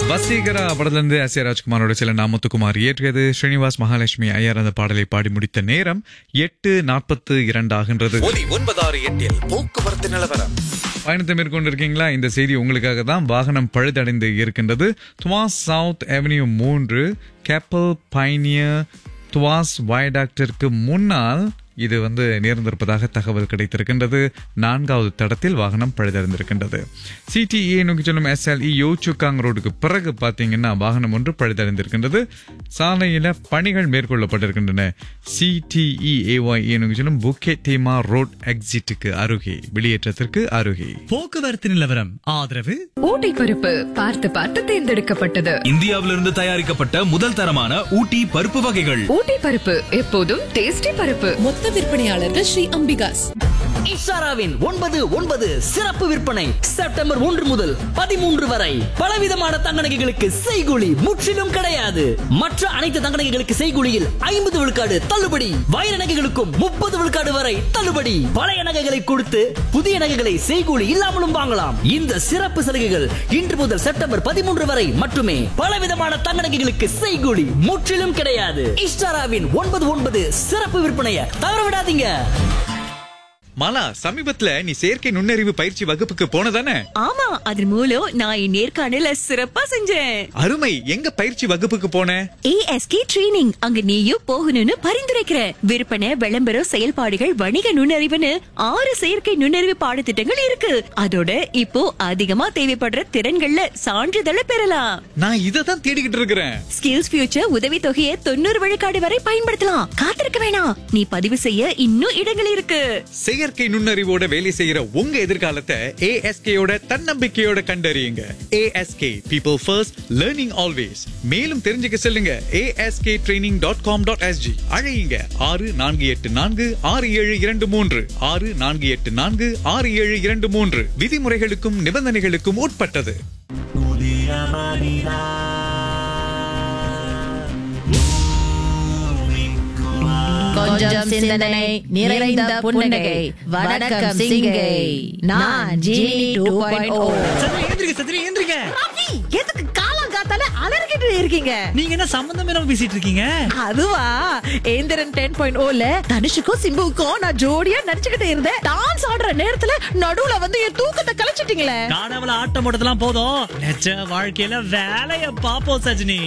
வசீகரா படத்திலிருந்து S A ராஜ்குமாரோட சில நாமத்துக்குமார் இயற்றியது ஸ்ரீனிவாஸ் மகாலட்சுமி ஐயர் அந்த பாடலை பாடி முடித்த நேரம் எட்டு நாற்பத்து இரண்டு ஆகின்றது ஒலி ஒன்பதாறு எட்டில் போக்குவரத்து நிலவரம் பயணத்தை மேற்கொண்டிருக்கீங்களா இந்த செய்தி உங்களுக்காக தான் வாகனம் பழுதடைந்து இருக்கின்றது துவாஸ் சவுத் அவென்யூ மூன்று கேப்பல் பைனியர் துவாஸ் வயடாக்டிற்கு முன்னால் இது வந்து நேர்ந்திருப்பதாக தகவல் கிடைத்திருக்கின்றது நான்காவது தடத்தில் வாகனம் பழுதடைந்திருக்கின்றது சிடிஏ நோக்கி செல்லும் எஸ்எல்இ யோச்சுக்காங் ரோடுக்கு பிறகு பார்த்தீங்கன்னா வாகனம் ஒன்று பழுதடைந்திருக்கின்றது சாலையில பணிகள் மேற்கொள்ளப்பட்டிருக்கின்றன சிடிஇ ஏஒய் நோக்கி செல்லும் புக்கே டீமா ரோட் எக்ஸிட்டுக்கு அருகே வெளியேற்றத்திற்கு அருகே போக்குவரத்து நிலவரம் ஆதரவு ஊட்டி பருப்பு பார்த்து பார்த்து தேர்ந்தெடுக்கப்பட்டது இந்தியாவிலிருந்து தயாரிக்கப்பட்ட முதல் தரமான ஊட்டி பருப்பு வகைகள் ஊட்டி பருப்பு எப்போதும் டேஸ்டி பருப்பு மொத்த விற்பனையாளர்கள் ஸ்ரீ அம்பிகாஸ் இஷாராவின் ஒன்பது ஒன்பது சிறப்பு விற்பனை செப்டம்பர் ஒன்று முதல் பதிமூன்று வரை பலவிதமான தங்க நகைகளுக்கு செய்கூலி முற்றிலும் கிடையாது மற்ற அனைத்து தங்க நகைகளுக்கு செய்கூலியில் ஐம்பது விழுக்காடு தள்ளுபடி வைர நகைகளுக்கும் முப்பது விழுக்காடு வரை தள்ளுபடி பழைய நகைகளை கொடுத்து புதிய நகைகளை செய்கூலி இல்லாமலும் வாங்கலாம் இந்த சிறப்பு சலுகைகள் இன்று முதல் செப்டம்பர் பதிமூன்று வரை மட்டுமே பலவிதமான தங்க நகைகளுக்கு செய்கூலி முற்றிலும் கிடையாது இஷ்டாராவின் ஒன்பது ஒன்பது சிறப்பு விற்பனையை தவற விடாதீங்க மாலா சமீபத்துல நீ செயற்கை நுண்ணறிவு பயிற்சி வகுப்புக்கு போனதானே ஆமா அதன் மூலம் நான் என் நேர்காணல சிறப்பா செஞ்சேன் அருமை எங்க பயிற்சி வகுப்புக்கு போன ஏஎஸ்கே ட்ரெய்னிங் அங்க நீயும் போகணும்னு பரிந்துரைக்கிற விற்பனை விளம்பரம் செயல்பாடுகள் வணிக நுண்ணறிவுன்னு ஆறு செயற்கை நுண்ணறிவு பாடத்திட்டங்கள் இருக்கு அதோட இப்போ அதிகமா தேவைப்படுற திறன்கள்ல சான்றிதழை பெறலாம் நான் இதை தான் தேடிக்கிட்டு இருக்கிறேன் ஸ்கில்ஸ் ஃபியூச்சர் உதவி தொகையை தொண்ணூறு விழுக்காடு வரை பயன்படுத்தலாம் காத்திருக்க வேணாம் நீ பதிவு செய்ய இன்னும் இடங்கள் இருக்கு செயற்கை நுண்ணறிவோட வேலை செய்யற உங்க எதிர்காலத்தை ஏஎஸ்கேயோட தன்னம்பிக்கையோட கண்டறியுங்க ASK people first learning always மேலும் தெரிஞ்சுக்க செல்லுங்க ASK training dot com dot SG அழையுங்க ஆறு நான்கு எட்டு நான்கு ஆறு ஏழு இரண்டு மூன்று ஆறு நான்கு எட்டு நான்கு ஆறு ஏழு இரண்டு மூன்று விதிமுறைகளுக்கும் நிபந்தனைகளுக்கும் உட்பட்டது கொஞ்சம் சிந்தனை நிறைந்த புன்னகை வணக்கம் சிங்கை நான் ஜீனி டூ பாயிண்ட் ஓ சத்ரி எந்திரிக்க சத்ரி எந்திரிக்க எதுக்கு காலம் காத்தால அலறிக்கிட்டு இருக்கீங்க நீங்க என்ன சம்பந்தம் இல்லாம பேசிட்டு இருக்கீங்க அதுவா ஏந்திரன் டென் பாயிண்ட் ஓல தனுஷுக்கும் சிம்புவுக்கும் நான் ஜோடியா நடிச்சுக்கிட்டு இருந்தேன் டான்ஸ் ஆடுற நேரத்துல நடுவுல வந்து என் தூக்கத்தை கலைச்சிட்டீங்களே காணவள ஆட்டம் போட்டதெல்லாம் போதும் நெச்ச வாழ்க்கையில வேலைய பாப்போம் சஜினி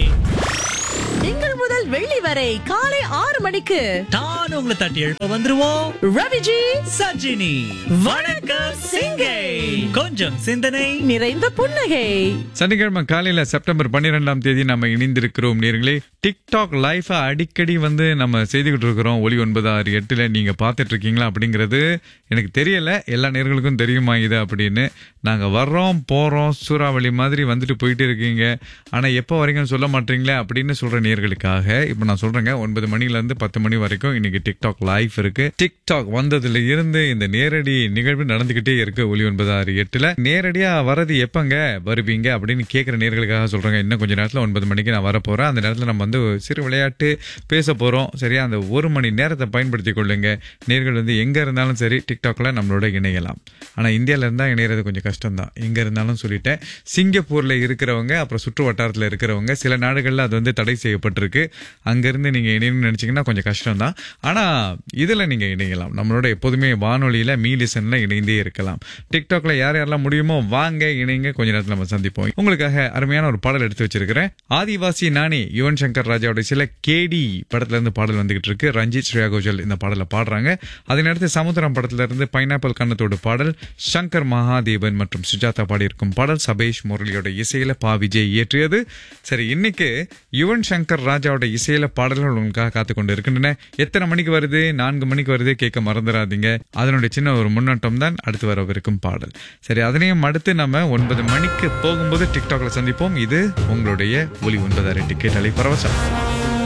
திங்கள் முதல் வெள்ளி வரை காலை ஆறு மணிக்கு தான் உங்களை தட்டி எழுப்ப வந்துருவோம் ரவிஜி சஜினி வணக்கம் சிங்கை கொஞ்சம் சிந்தனை நிறைந்த புன்னகை சனிக்கிழமை காலையில செப்டம்பர் பன்னிரெண்டாம் தேதி நம்ம இணைந்திருக்கிறோம் நேர்களே டிக்டாக் லைஃப அடிக்கடி வந்து நம்ம செய்துகிட்டு இருக்கிறோம் ஒலி ஒன்பது ஆறு எட்டுல நீங்க பார்த்துட்டு இருக்கீங்களா அப்படிங்கிறது எனக்கு தெரியல எல்லா நேர்களுக்கும் தெரியுமா இது அப்படின்னு நாங்க வர்றோம் போறோம் சூறாவளி மாதிரி வந்துட்டு போயிட்டு இருக்கீங்க ஆனா எப்போ வரைக்கும் சொல்ல மாட்டீங்களே அப்படின்னு சொல்ற நேர்களுக்காக இப்போ நான் சொல்றேங்க ஒன்பது மணில இருந்து பத்து மணி வரைக்கும் இன்னைக்கு டிக்டாக் லைஃப் இருக்கு டிக்டாக் வந்ததுல இருந்து இந்த நேரடி நிகழ்வு நடந்துகிட்டே இருக்கு ஒலி ஒன்பது ஆறு எட்டுல நேரடியா வரது எப்பங்க வருவீங்க அப்படின்னு கேட்கிற நேர்களுக்காக சொல்றேங்க இன்னும் கொஞ்ச நேரத்துல ஒன்பது மணிக்கு நான் வர போறேன் அந்த நேரத்துல நம்ம வந்து ஒரு சிறு விளையாட்டு பேச போறோம் சரியா அந்த ஒரு மணி நேரத்தை பயன்படுத்திக் கொள்ளுங்க நேர்கள் வந்து எங்க இருந்தாலும் சரி டிக்டாக்ல நம்மளோட இணையலாம் ஆனா இந்தியால இருந்தா இணையறது கொஞ்சம் கஷ்டம் தான் எங்க இருந்தாலும் சொல்லிட்டேன் சிங்கப்பூர்ல இருக்கிறவங்க அப்புறம் சுற்று வட்டாரத்துல இருக்கிறவங்க சில நாடுகள்ல அது வந்து தடை செய்யப்பட்டிருக்கு அங்கிருந்து நீங்க இணையணும்னு நினைச்சீங்கன்னா கொஞ்சம் கஷ்டம் தான் ஆனா இதுல நீங்க இணையலாம் நம்மளோட எப்போதுமே வானொலியில மீ லிசன்ல இணைந்தே இருக்கலாம் டிக்டாக்ல யார் யாரெல்லாம் முடியுமோ வாங்க இணைங்க கொஞ்ச நேரத்துல நம்ம சந்திப்போம் உங்களுக்காக அருமையான ஒரு பாடல் எடுத்து வச்சிருக்கிறேன் ஆதிவாசி நானே யுவன் சங்கர் ராஜாவோட சில கேடி படத்துல இருந்து பாடல் வந்துகிட்டு இருக்கு ரஞ்சித் ஸ்ரேயா கோஜல் இந்த பாடலை பாடுறாங்க அதே நேரத்தில் சமுத்திரம் படத்துல இருந்து பைனாப்பிள் கண்ணத்தோட பாடல் சங்கர் மகாதேவன் மற்றும் சுஜாதா பாடியிருக்கும் பாடல் சபேஷ் முரளியோட இசையில பா விஜய் இயற்றியது சரி இன்னைக்கு யுவன் சங்கர் ராஜாவோட இசையில பாடல்கள் உங்களுக்காக காத்து கொண்டு இருக்கின்றன எத்தனை மணிக்கு வருது நான்கு மணிக்கு வருது கேட்க மறந்துடாதீங்க அதனுடைய சின்ன ஒரு முன்னோட்டம் தான் அடுத்து வரவிருக்கும் பாடல் சரி அதனையும் அடுத்து நம்ம ஒன்பது மணிக்கு போகும்போது டிக்டாக்ல சந்திப்போம் இது உங்களுடைய ஒலி ஒன்பதாயிரம் டிக்கெட் அலை பரவசம்